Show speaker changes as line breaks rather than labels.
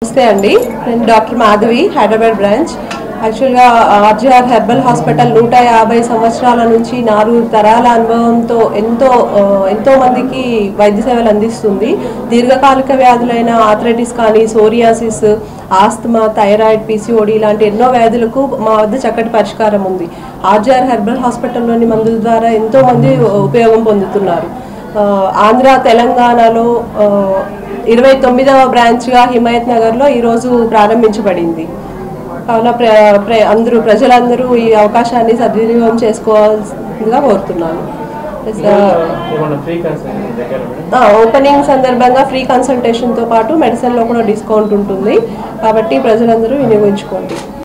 నమస్తే అండి నేను డాక్టర్ మాధవి హైదరాబాద్ బ్రాంచ్ యాక్చువల్గా ఆర్జీఆర్ హెర్బల్ హాస్పిటల్ నూట యాభై సంవత్సరాల నుంచి నాలుగు తరాల అనుభవంతో ఎంతో ఆ, ఎంతో మందికి వైద్య సేవలు అందిస్తుంది దీర్ఘకాలిక వ్యాధులైన ఆథరైటిస్ కానీ సోరియాసిస్ ఆస్తమా థైరాయిడ్ పీసీఓడి ఇలాంటి ఎన్నో వ్యాధులకు మా వద్ద చక్కటి పరిష్కారం ఉంది ఆర్జీఆర్ హెర్బల్ హాస్పిటల్లోని మందుల ద్వారా ఎంతో మంది ఉపయోగం పొందుతున్నారు ఆ, ఆంధ్ర తెలంగాణలో ఆ, ఇరవై తొమ్మిదవ బ్రాంచ్గా హిమాయత్ నగర్లో ఈరోజు ప్రారంభించబడింది కావున ప్ర ప్ర అందరూ ప్రజలందరూ ఈ అవకాశాన్ని సద్వినియోగం చేసుకోవాల్సిందిగా కోరుతున్నాను Yes, ఆ,
ఏమన్నా ఫ్రీ కన్సల్టేషన్ దగ్గర మేడం
ఆ, ఓపెనింగ్ సందర్భంగా ఫ్రీ కన్సల్టేషన్తో పాటు మెడిసిన్లో కూడా డిస్కౌంట్ ఉంటుంది కాబట్టి ప్రజలందరూ వినియోగించుకోండి